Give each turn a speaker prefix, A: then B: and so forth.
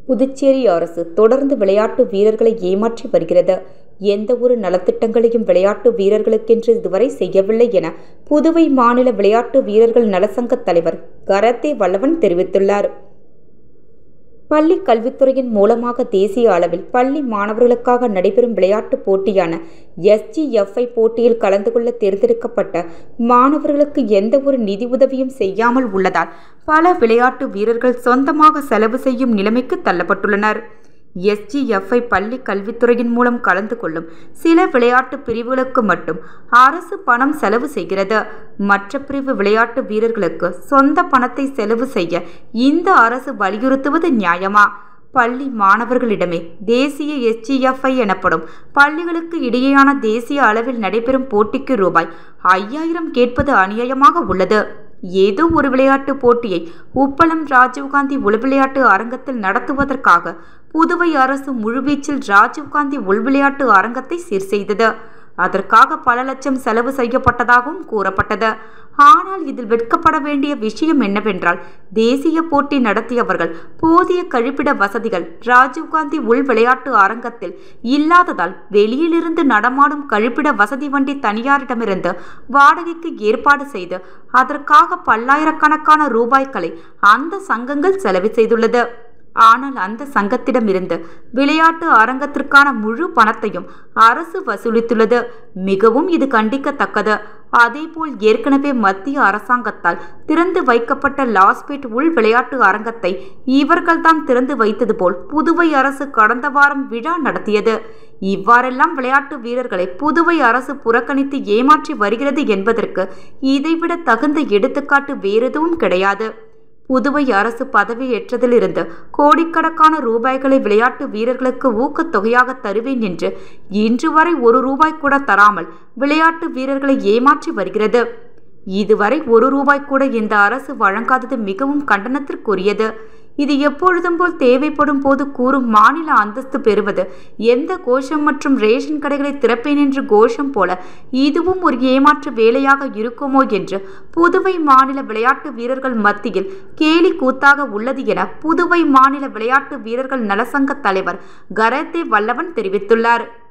A: புதுச்சேரி அரசு தொடர்ந்து விளையாட்டு வீரர்களை ஏமாற்றி வருகிறது எந்த ஒரு நலத்திட்டங்களையும் விளையாட்டு வீரர்களுக்கென்று இதுவரை செய்யவில்லை என புதுவை மாநில விளையாட்டு வீரர்கள் நலசங்க தலைவர் கரத்தே வல்லவன் தெரிவித்துள்ளார் பள்ளி கல்வித்துறையின் மூலமாக தேசிய அளவில் பள்ளி மாணவர்களுக்காக நடைபெறும் விளையாட்டுப் போட்டியான எஸ்ஜிஎஃப்ஐ போட்டியில் கலந்து கொள்ள தேர்ந்தெடுக்கப்பட்ட மாணவர்களுக்கு எந்த ஒரு நிதி உதவியும் செய்யாமல் உள்ளதால் பல விளையாட்டு வீரர்கள் சொந்தமாக செலவு செய்யும் நிலைமைக்கு தள்ளப்பட்டுள்ளனர் எஸ்ஜிஎஃப்ஐ பள்ளி கல்வித்துறையின் மூலம் கலந்து கொள்ளும் சில விளையாட்டு பிரிவுகளுக்கு மட்டும் அரசு பணம் செலவு செய்கிறது மற்ற பிரிவு விளையாட்டு வீரர்களுக்கு சொந்த பணத்தை செலவு செய்ய இந்த அரசு வலியுறுத்துவது நியாயமா பள்ளி மாணவர்களிடமே தேசிய எஸ்ஜிஎஃப்ஐ எனப்படும் பள்ளிகளுக்கு இடையேயான தேசிய அளவில் நடைபெறும் போட்டிக்கு ரூபாய் ஐயாயிரம் கேட்பது அநியாயமாக உள்ளது ஏதோ ஒரு விளையாட்டு போட்டியை உப்பளம் ராஜீவ்காந்தி உள்விளையாட்டு அரங்கத்தில் நடத்துவதற்காக புதுவை அரசு முழுவீச்சில் ராஜீவ்காந்தி உள்விளையாட்டு அரங்கத்தை சீர் செய்தது அதற்காக பல லட்சம் செலவு செய்யப்பட்டதாகவும் கூறப்பட்டது ஆனால் இதில் வெட்கப்பட வேண்டிய விஷயம் என்னவென்றால் தேசிய போட்டி நடத்தியவர்கள் போதிய கழிப்பிட வசதிகள் ராஜீவ்காந்தி உள் விளையாட்டு அரங்கத்தில் இல்லாததால் வெளியிலிருந்து நடமாடும் கழிப்பிட வசதி வண்டி தனியாரிடமிருந்து வாடகைக்கு ஏற்பாடு செய்து அதற்காக பல்லாயிரக்கணக்கான ரூபாய்களை அந்த சங்கங்கள் செலவு செய்துள்ளது ஆனால் அந்த சங்கத்திடமிருந்து விளையாட்டு அரங்கத்திற்கான முழு பணத்தையும் அரசு வசூலித்துள்ளது மிகவும் இது கண்டிக்கத்தக்கது அதேபோல் ஏற்கனவே மத்திய அரசாங்கத்தால் திறந்து வைக்கப்பட்ட லாஸ்பேட் உள் விளையாட்டு அரங்கத்தை இவர்கள்தான் திறந்து வைத்தது போல் புதுவை அரசு கடந்த வாரம் விழா நடத்தியது இவ்வாறெல்லாம் விளையாட்டு வீரர்களை புதுவை அரசு புறக்கணித்து ஏமாற்றி வருகிறது என்பதற்கு இதைவிட தகுந்த எடுத்துக்காட்டு வேறெதுவும் கிடையாது புதுவை அரசு பதவியேற்றதிலிருந்து கோடிக்கணக்கான ரூபாய்களை விளையாட்டு வீரர்களுக்கு ஊக்கத்தொகையாக தருவேன் என்று இன்று வரை ஒரு ரூபாய் கூட தராமல் விளையாட்டு வீரர்களை ஏமாற்றி வருகிறது இதுவரை ஒரு ரூபாய் கூட இந்த அரசு வழங்காதது மிகவும் கண்டனத்திற்குரியது இது எப்பொழுதும் போல் தேவைப்படும் போது கூறும் மாநில அந்தஸ்து பெறுவது எந்த கோஷம் மற்றும் ரேஷன் கடைகளை திறப்பேன் என்று கோஷம் போல இதுவும் ஒரு ஏமாற்று வேலையாக இருக்குமோ என்று புதுவை மாநில விளையாட்டு வீரர்கள் மத்தியில் கேலி கூத்தாக உள்ளது என புதுவை மாநில விளையாட்டு வீரர்கள் நலசங்க தலைவர் கரத்தே வல்லவன் தெரிவித்துள்ளார்